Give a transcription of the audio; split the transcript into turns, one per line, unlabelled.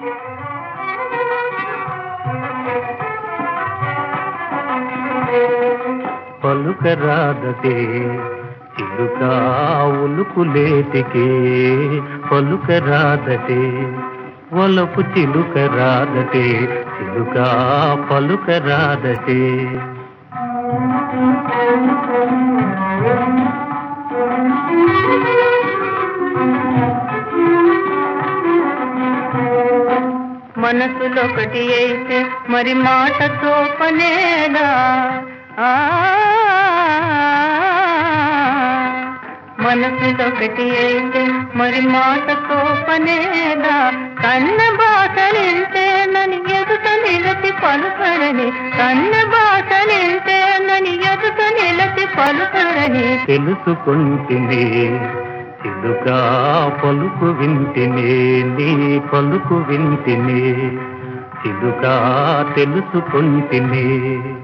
పలుకరాదటే చిలుక ఉలుకులేటికే పలుకరాదటే ఒలపు చిలుక రాదటే చిలుక పలుకరాదటే
మనసులొకటి అయితే మరి మాటతో పనేలా ఆ మనసులొకటి అయితే మరి మాటతో పనేలా కన్న బాసలింటేనని ఎదుట నిలచి పలుకరని కన్న బాసలింటేనని ఎదుట నిలచి పలుకరని
తెలుసుకుంటినే చిలుక పలుకు వింటినే నీ పలుకు వింటినే చిలుక తెలుసుకుంటినే